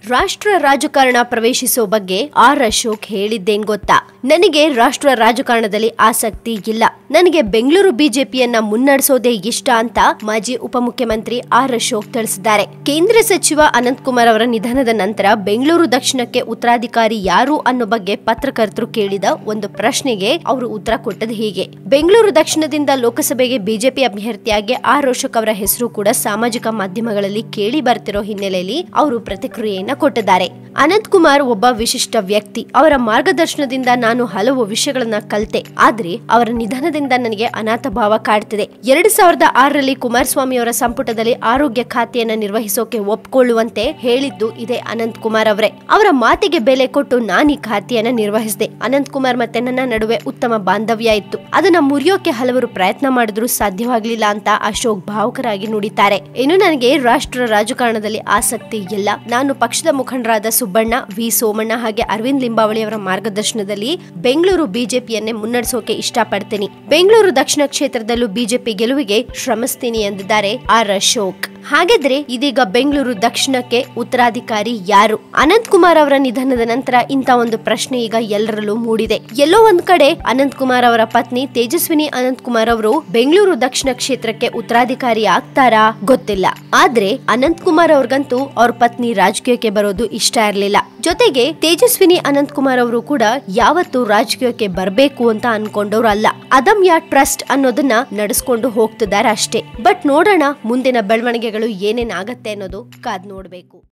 ರಾಷ್ಟ್ರ ರಾಜಕಾರಣ ಪ್ರವೇಶಿಸೋ ಬಗ್ಗೆ ಆರ್ ಅಶೋಕ್ ಹೇಳಿದ್ದೇನ್ ಗೊತ್ತಾ ನನಗೆ ರಾಷ್ಟ್ರ ರಾಜಕಾರಣದಲ್ಲಿ ಆಸಕ್ತಿ ಇಲ್ಲ ನನಗೆ ಬೆಂಗಳೂರು ಬಿಜೆಪಿಯನ್ನ ಮುನ್ನಡೆಸೋದೇ ಇಷ್ಟ ಅಂತ ಮಾಜಿ ಉಪಮುಖ್ಯಮಂತ್ರಿ ಆರ್ ಅಶೋಕ್ ತಿಳಿಸಿದ್ದಾರೆ ಕೇಂದ್ರ ಸಚಿವ ಅನಂತ್ ಕುಮಾರ್ ಅವರ ನಿಧನದ ನಂತರ ಬೆಂಗಳೂರು ದಕ್ಷಿಣಕ್ಕೆ ಉತ್ತರಾಧಿಕಾರಿ ಯಾರು ಅನ್ನೋ ಬಗ್ಗೆ ಪತ್ರಕರ್ತರು ಕೇಳಿದ ಒಂದು ಪ್ರಶ್ನೆಗೆ ಅವರು ಉತ್ತರ ಕೊಟ್ಟದ್ದು ಹೀಗೆ ಬೆಂಗಳೂರು ದಕ್ಷಿಣದಿಂದ ಲೋಕಸಭೆಗೆ ಬಿಜೆಪಿ ಅಭ್ಯರ್ಥಿಯಾಗಿ ಆರ್ ಅಶೋಕ್ ಅವರ ಹೆಸರು ಕೂಡ ಸಾಮಾಜಿಕ ಮಾಧ್ಯಮಗಳಲ್ಲಿ ಕೇಳಿ ಬರ್ತಿರೋ ಹಿನ್ನೆಲೆಯಲ್ಲಿ ಅವರು ಪ್ರತಿಕ್ರಿಯೆಯನ್ನ ಕೊಟ್ಟಿದ್ದಾರೆ ಅನಂತ್ ಕುಮಾರ್ ಒಬ್ಬ ವಿಶಿಷ್ಟ ವ್ಯಕ್ತಿ ಅವರ ಮಾರ್ಗದರ್ಶನದಿಂದ ನಾನು ಹಲವು ವಿಷಯಗಳನ್ನ ಕಲಿತೆ ಆದ್ರೆ ಅವರ ನಿಧನದಿಂದ ನನಗೆ ಅನಾಥ ಭಾವ ಕಾಡ್ತಿದೆ ಎರಡ್ ಸಾವಿರದ ಆರರಲ್ಲಿ ಕುಮಾರಸ್ವಾಮಿ ಅವರ ಸಂಪುಟದಲ್ಲಿ ಆರೋಗ್ಯ ಖಾತೆಯನ್ನ ನಿರ್ವಹಿಸೋಕೆ ಒಪ್ಕೊಳ್ಳುವಂತೆ ಹೇಳಿದ್ದು ಇದೇ ಅನಂತ್ ಕುಮಾರ್ ಅವರೇ ಅವರ ಮಾತಿಗೆ ಬೆಲೆ ಕೊಟ್ಟು ನಾನು ಈ ಖಾತೆಯನ್ನ ನಿರ್ವಹಿಸಿದೆ ಅನಂತ್ ಕುಮಾರ್ ಮತ್ತೆ ನನ್ನ ನಡುವೆ ಉತ್ತಮ ಬಾಂಧವ್ಯ ಇತ್ತು ಅದನ್ನ ಮುರಿಯೋಕೆ ಹಲವರು ಪ್ರಯತ್ನ ಮಾಡಿದ್ರು ಸಾಧ್ಯವಾಗ್ಲಿಲ್ಲ ಅಂತ ಅಶೋಕ್ ಭಾವುಕರಾಗಿ ನುಡಿತಾರೆ ಇನ್ನು ನನಗೆ ರಾಷ್ಟ್ರ ರಾಜಕಾರಣದಲ್ಲಿ ಆಸಕ್ತಿ ಇಲ್ಲ ನಾನು ಪಕ್ಷದ ಮುಖಂಡರಾದ ಸುಬ್ಬಣ್ಣ ವಿ ಸೋಮಣ್ಣ ಹಾಗೆ ಅರವಿಂದ್ ಲಿಂಬಾವಳಿ ಅವರ ಮಾರ್ಗದರ್ಶನದಲ್ಲಿ ಬೆಂಗಳೂರು ಬಿಜೆಪಿಯನ್ನೇ ಮುನ್ನಡೆಸೋಕೆ ಇಷ್ಟಪಡ್ತೀನಿ ಬೆಂಗಳೂರು ದಕ್ಷಿಣ ಕ್ಷೇತ್ರದಲ್ಲೂ ಬಿಜೆಪಿ ಗೆಲುವಿಗೆ ಶ್ರಮಿಸ್ತೀನಿ ಎಂದಿದ್ದಾರೆ ಆರ್ ಅಶೋಕ್ ಹಾಗಾದ್ರೆ ಇದೀಗ ಬೆಂಗಳೂರು ದಕ್ಷಿಣಕ್ಕೆ ಉತ್ತರಾಧಿಕಾರಿ ಯಾರು ಅನಂತ್ ಕುಮಾರ್ ಅವರ ನಿಧನದ ನಂತರ ಇಂತ ಒಂದು ಪ್ರಶ್ನೆ ಈಗ ಎಲ್ಲರಲ್ಲೂ ಮೂಡಿದೆ ಎಲ್ಲೋ ಒಂದ್ ಕಡೆ ಅನಂತ್ ಕುಮಾರ್ ಅವರ ಪತ್ನಿ ತೇಜಸ್ವಿನಿ ಅನಂತ್ ಕುಮಾರ್ ಅವರು ಬೆಂಗಳೂರು ದಕ್ಷಿಣ ಕ್ಷೇತ್ರಕ್ಕೆ ಉತ್ತರಾಧಿಕಾರಿ ಆಗ್ತಾರಾ ಗೊತ್ತಿಲ್ಲ ಆದ್ರೆ ಅನಂತ್ ಕುಮಾರ್ ಅವ್ರಿಗಂತೂ ಅವ್ರ ಪತ್ನಿ ರಾಜಕೀಯಕ್ಕೆ ಬರೋದು ಇಷ್ಟ ಇರಲಿಲ್ಲ ಜೊತೆಗೆ ತೇಜಸ್ವಿನಿ ಅನಂತ್ ಕುಮಾರ್ ಅವರು ಕೂಡ ಯಾವತ್ತು ರಾಜಕೀಯಕ್ಕೆ ಬರಬೇಕು ಅಂತ ಅನ್ಕೊಂಡವ್ರು ಅಲ್ಲ ಅದಮ್ಯ ಟ್ರಸ್ಟ್ ಅನ್ನೋದನ್ನ ನಡೆಸ್ಕೊಂಡು ಹೋಗ್ತಿದ್ದಾರೆ ಅಷ್ಟೇ ಬಟ್ ನೋಡೋಣ ಮುಂದಿನ ಬೆಳವಣಿಗೆಗಳು ಏನೇನಾಗತ್ತೆ ಅನ್ನೋದು ಕಾದ್ ನೋಡ್ಬೇಕು